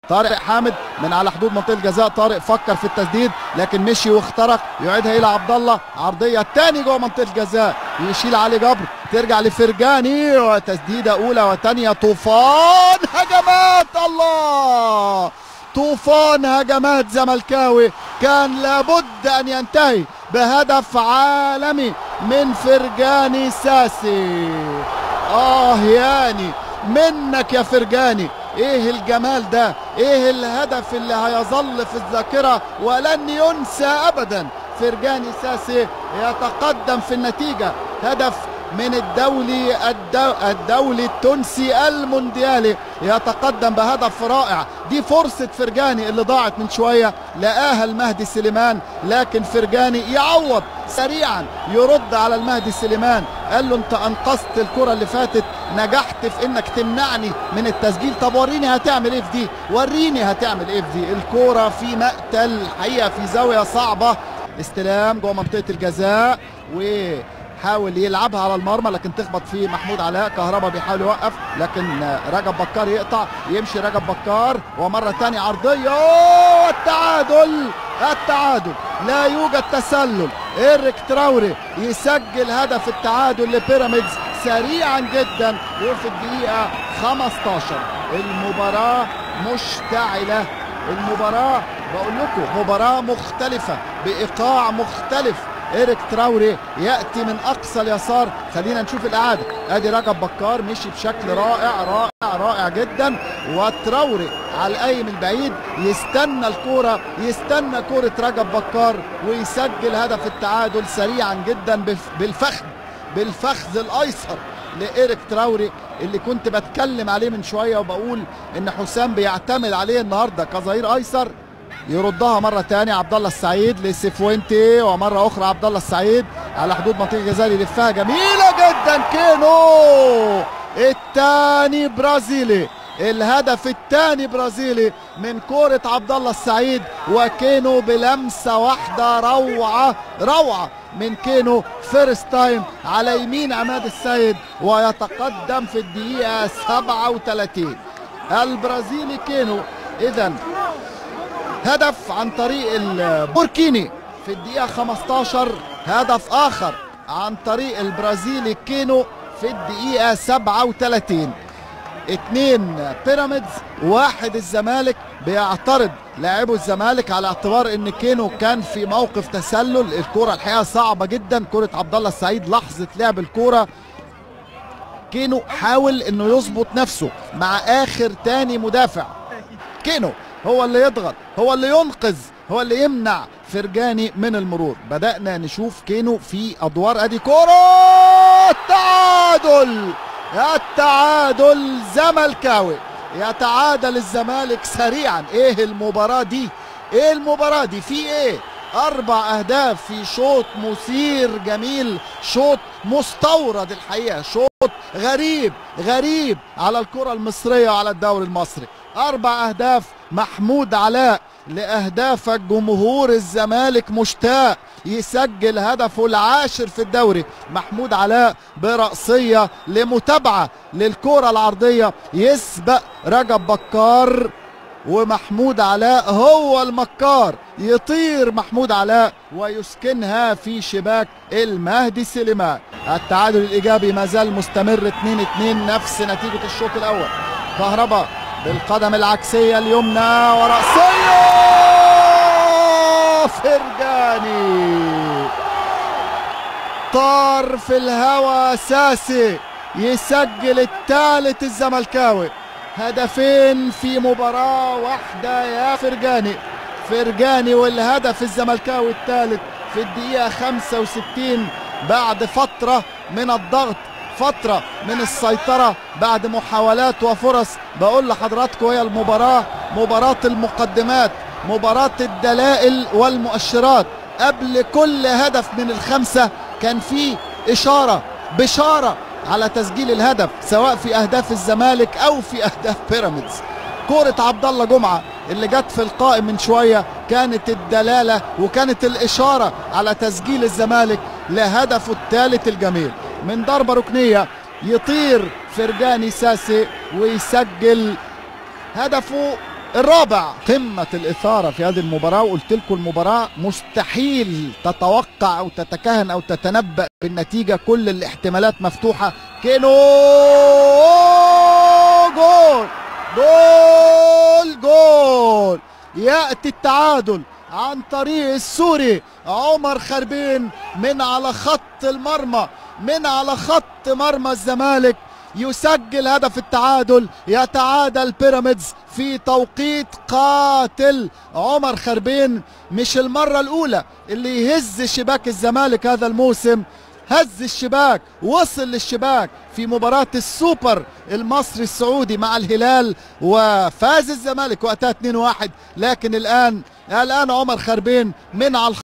طارق حامد من على حدود منطقه الجزاء طارق فكر في التسديد لكن مشي واخترق يعيدها الى عبد الله عرضيه تاني جوه منطقه الجزاء يشيل علي جبر ترجع لفرجاني وتسديده اولى وثانيه طوفان هجمات الله طوفان هجمات زملكاوي كان لابد ان ينتهي بهدف عالمي من فرجاني ساسي اه ياني منك يا فرجاني ايه الجمال ده ايه الهدف اللي هيظل في الذاكرة ولن ينسى ابدا فرجاني ساسي يتقدم في النتيجة هدف من الدولي الدو الدولي التونسي المونديالي يتقدم بهدف رائع دي فرصة فرجاني اللي ضاعت من شوية لقاها المهدي سليمان لكن فرجاني يعوض سريعا يرد على المهدي سليمان قال له انت انقذت الكرة اللي فاتت نجحت في انك تمنعني من التسجيل طب وريني هتعمل ايه في دي وريني هتعمل ايه في دي الكرة في مقتل حقيقة في زاوية صعبة استلام جوه منطقة الجزاء و حاول يلعبها على المرمى لكن تخبط في محمود علاء كهربا بيحاول يوقف لكن رجب بكار يقطع يمشي رجب بكار ومرة تانية عرضية التعادل التعادل لا يوجد تسلل إيريك تراوري يسجل هدف التعادل لبيراميدز سريعا جدا وفي الدقيقة 15 المباراة مشتعلة المباراة بقول لكم مباراة مختلفة بإيقاع مختلف إيريك تراوري يأتي من أقصى اليسار خلينا نشوف الإعادة أدي رجب بكار مشي بشكل رائع رائع رائع جدا وتراوري على القايم البعيد يستنى الكورة يستنى كورة رجب بكار ويسجل هدف التعادل سريعا جدا بالفخذ بالفخذ الأيسر لإيريك تراوري اللي كنت بتكلم عليه من شوية وبقول إن حسام بيعتمد عليه النهاردة كظهير أيسر يردها مرة تانية عبد الله السعيد لسيفوينتي ومرة أخرى عبد الله السعيد على حدود منطقة الجزائر يلفها جميلة جدا كينو الثاني برازيلي الهدف الثاني برازيلي من كرة عبد الله السعيد وكينو بلمسة واحدة روعة روعة من كينو فيرست تايم على يمين عماد السيد ويتقدم في الدقيقة 37 البرازيلي كينو إذا هدف عن طريق البوركيني في الدقيقة 15 هدف آخر عن طريق البرازيلي كينو في الدقيقة 37 اتنين بيراميدز واحد الزمالك بيعترض لاعبو الزمالك على اعتبار ان كينو كان في موقف تسلل الكرة الحقيقة صعبة جدا كرة عبد الله السعيد لحظة لعب الكرة كينو حاول انه يظبط نفسه مع اخر تاني مدافع كينو هو اللي يضغط هو اللي ينقذ هو اللي يمنع فرجاني من المرور بدأنا نشوف كينو في أدوار أدي كرة التعادل التعادل زملكاوي يتعادل الزمالك سريعا ايه المباراة دي ايه المباراة دي في ايه اربع اهداف في شوط مثير جميل شوط مستورد الحقيقة شوط غريب غريب على الكرة المصرية وعلى الدوري المصري اربع اهداف محمود علاء لاهدافك جمهور الزمالك مشتاق يسجل هدفه العاشر في الدوري محمود علاء برأسية لمتابعة للكرة العرضية يسبق رجب بكار ومحمود علاء هو المكار يطير محمود علاء ويسكنها في شباك المهدي سليمان التعادل الإيجابي ما زال مستمر 2-2 نفس نتيجة الشوط الأول كهرباء بالقدم العكسية اليمنى ورأسية فرجاني طار في الهوى ساسي يسجل الثالث الزملكاوي هدفين في مباراة واحدة يا فرجاني فرجاني والهدف الزملكاوي الثالث في الدقيقة 65 بعد فترة من الضغط فترة من السيطرة بعد محاولات وفرص بقول لحضراتكم هي المباراة مباراة المقدمات مباراة الدلائل والمؤشرات قبل كل هدف من الخمسة كان في إشارة بشارة على تسجيل الهدف سواء في أهداف الزمالك أو في أهداف بيراميدز كورة عبد الله جمعة اللي جت في القائم من شوية كانت الدلالة وكانت الإشارة على تسجيل الزمالك لهدفه الثالث الجميل من ضربة ركنية يطير فرجاني ساسي ويسجل هدفه الرابع قمة الإثارة في هذه المباراة وقلت لكم المباراة مستحيل تتوقع أو تتكهن أو تتنبأ بالنتيجة كل الاحتمالات مفتوحة كينو جول جول جول يأتي التعادل عن طريق السوري عمر خربين من على خط المرمى من على خط مرمى الزمالك يسجل هدف التعادل يتعادل بيراميدز في توقيت قاتل عمر خربين مش المرة الأولى اللي يهز شباك الزمالك هذا الموسم هز الشباك وصل للشباك في مباراة السوبر المصري السعودي مع الهلال وفاز الزمالك وقتها 2-1 لكن الآن الآن عمر خربين من على